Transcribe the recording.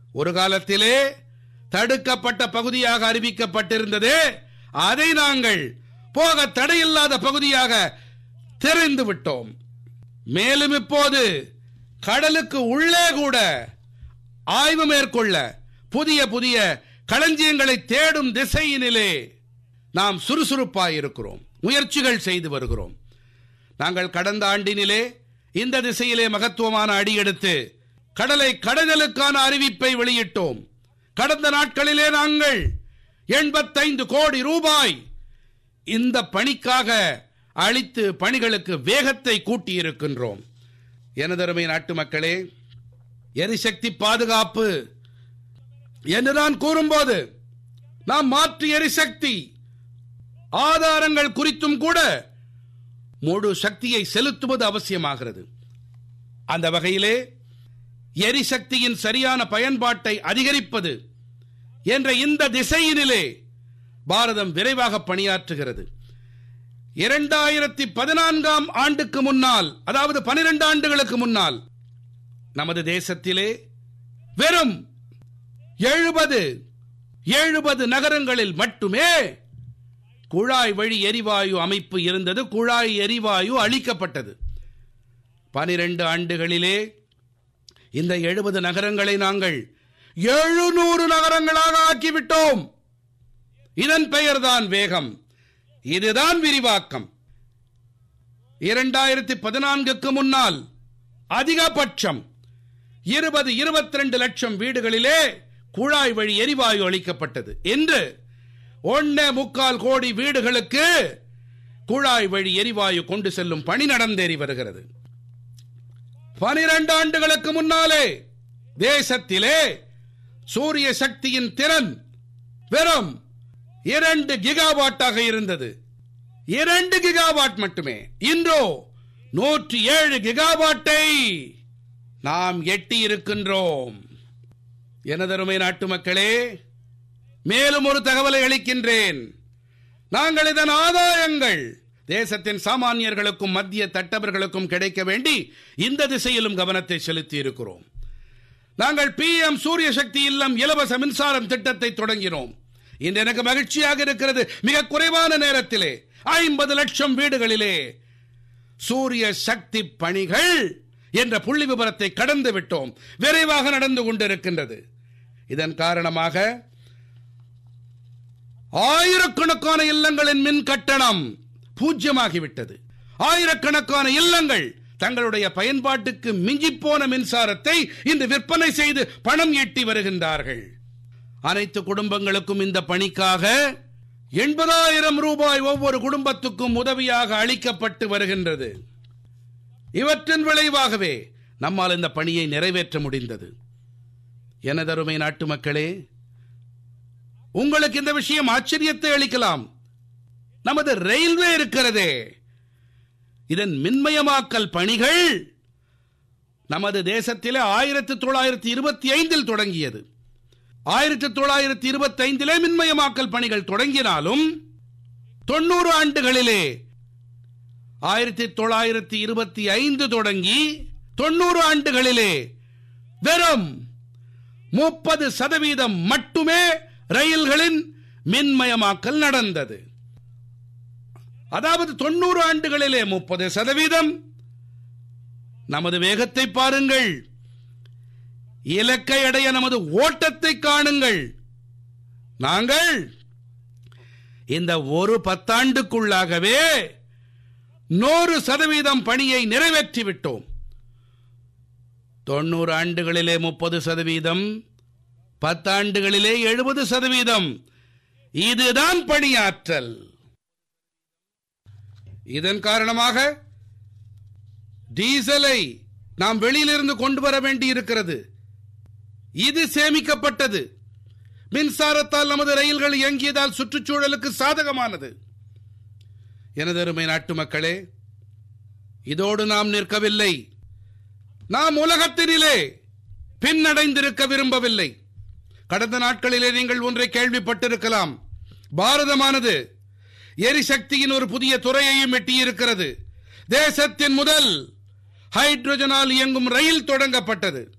ஒரு காலத்திலே தடுக்கப்பட்ட பகுதியாக அறிவிக்கப்பட்டிருந்தது அதை நாங்கள் போக தடையில்லாத பகுதியாக தெரிந்து விட்டோம் மேலும் இப்போது கடலுக்கு உள்ளே கூட ஆய்வு மேற்கொள்ள புதிய புதிய களஞ்சியங்களை தேடும் திசையினிலே நாம் சுறுசுறுப்பாய் இருக்கிறோம் முயற்சிகள் செய்து வருகிறோம் நாங்கள் கடந்த ஆண்டினிலே இந்த திசையிலே மகத்துவமான அடியெடுத்து கடலை கடலுக்கான அறிவிப்பை வெளியிட்டோம் கடந்த நாட்களிலே நாங்கள் எண்பத்தைந்து கோடி ரூபாய் இந்த பணிக்காக அளித்து பணிகளுக்கு வேகத்தை கூட்டியிருக்கின்றோம் எனதருமை நாட்டு மக்களே எரிசக்தி பாதுகாப்பு என்று நான் கூறும்போது நாம் மாற்று எரிசக்தி ஆதாரங்கள் குறித்தும் கூட முழு சக்தியை செலுத்துவது அவசியமாகிறது அந்த வகையிலே எரிசக்தியின் சரியான பயன்பாட்டை அதிகரிப்பது என்ற இந்த திசையினிலே பாரதம் விரைவாக பணியாற்றுகிறது இரண்டாயிரத்தி பதினான்காம் ஆண்டுக்கு முன்னால் அதாவது பனிரெண்டு ஆண்டுகளுக்கு முன்னால் நமது தேசத்திலே வெறும் எழுபது எழுபது நகரங்களில் மட்டுமே குழாய் வழி எரிவாயு அமைப்பு இருந்தது குழாய் எரிவாயு அளிக்கப்பட்டது பனிரெண்டு ஆண்டுகளிலே இந்த எழுபது நகரங்களை நாங்கள் எழுநூறு நகரங்களாக ஆக்கிவிட்டோம் இதன் பெயர்தான் வேகம் இதுதான் விரிவாக்கம் இரண்டாயிரத்தி பதினான்குக்கு முன்னால் அதிகபட்சம் இருபது இருபத்தி ரெண்டு லட்சம் வீடுகளிலே குழாய் வழி எரிவாயு அளிக்கப்பட்டது என்று ஒன்னே முக்கால் கோடி வீடுகளுக்கு குழாய் வழி எரிவாயு கொண்டு செல்லும் பணி நடந்தேறி வருகிறது பனிரெண்டு ஆண்டுகளுக்கு முன்னாலே தேசத்திலே சூரிய சக்தியின் திறன் வெறும் இரண்டு கிகாவாட்டாக இருந்தது இரண்டு கிகாவாட் மட்டுமே இன்றோ நூற்றி ஏழு கிகாவாட்டை நாம் எட்டி இருக்கின்றோம் எனதருமை நாட்டு மக்களே மேலும் ஒரு தகவலை அளிக்கின்றேன் நாங்கள் இதன் ஆதாயங்கள் தேசத்தின் சாமானியர்களுக்கும் மத்திய தட்டவர்களுக்கும் கிடைக்க வேண்டி இந்த திசையிலும் கவனத்தை செலுத்தி இருக்கிறோம் நாங்கள் பி எம் சூரிய சக்தி இல்லம் இலவச மின்சாரம் திட்டத்தை தொடங்கினோம் இன்று எனக்கு மகிழ்ச்சியாக இருக்கிறது மிக குறைவான நேரத்திலே ஐம்பது லட்சம் வீடுகளிலே சூரிய சக்தி பணிகள் என்ற புள்ளி விவரத்தை கடந்து விட்டோம் விரைவாக நடந்து கொண்டிருக்கின்றது இதன் காரணமாக ஆயிரக்கணக்கான இல்லங்களின் மின் கட்டணம் பூஜ்யமாகிவிட்டது ஆயிரக்கணக்கான இல்லங்கள் தங்களுடைய பயன்பாட்டுக்கு மிஞ்சிப்போன மின்சாரத்தை இன்று விற்பனை செய்து பணம் ஈட்டி வருகின்றார்கள் அனைத்து குடும்பங்களுக்கும் இந்த பணிக்காக எண்பதாயிரம் ரூபாய் ஒவ்வொரு குடும்பத்துக்கும் உதவியாக அளிக்கப்பட்டு வருகின்றது இவற்றின் விளைவாகவே நம்மால் இந்த பணியை நிறைவேற்ற முடிந்தது எனதருமை நாட்டு மக்களே உங்களுக்கு இந்த விஷயம் ஆச்சரியத்தை அளிக்கலாம் நமது ரயில்வே இருக்கிறதே இதன் மின்மயமாக்கல் பணிகள் நமது தேசத்திலே ஆயிரத்தி தொள்ளாயிரத்தி இருபத்தி ஐந்தில் தொடங்கியது ஆயிரத்தி தொள்ளாயிரத்தி இருபத்தி ஐந்திலே மின்மயமாக்கல் பணிகள் தொடங்கினாலும் தொண்ணூறு ஆண்டுகளிலே ஆயிரத்தி தொள்ளாயிரத்தி இருபத்தி ஐந்து தொடங்கி தொண்ணூறு ஆண்டுகளிலே வெறும் முப்பது சதவீதம் மட்டுமே ரயில்களின் மின்மயமாக்கல் நடந்தது அதாவது தொண்ணூறு ஆண்டுகளிலே முப்பது சதவீதம் நமது வேகத்தை பாருங்கள் இலக்கை அடைய நமது ஓட்டத்தை காணுங்கள் நாங்கள் இந்த ஒரு பத்தாண்டுக்குள்ளாகவே நூறு சதவீதம் பணியை நிறைவேற்றி விட்டோம் தொண்ணூறு ஆண்டுகளிலே முப்பது சதவீதம் பத்தாண்டுகளிலே எழுபது சதவீதம் இதுதான் பணியாற்றல் இதன் காரணமாக டீசலை நாம் வெளியிலிருந்து கொண்டு வர வேண்டி இருக்கிறது இது சேமிக்கப்பட்டது மின்சாரத்தால் நமது ரயில்கள் இயங்கியதால் சுற்றுச்சூழலுக்கு சாதகமானது எனதருமை நாட்டு மக்களே இதோடு நாம் நிற்கவில்லை நாம் உலகத்தினிலே பின்னடைந்திருக்க விரும்பவில்லை கடந்த நாட்களிலே நீங்கள் ஒன்றை கேள்விப்பட்டிருக்கலாம் பாரதமானது எரிசக்தியின் ஒரு புதிய துறையையும் எட்டியிருக்கிறது தேசத்தின் முதல் ஹைட்ரஜனால் இயங்கும் ரயில் தொடங்கப்பட்டது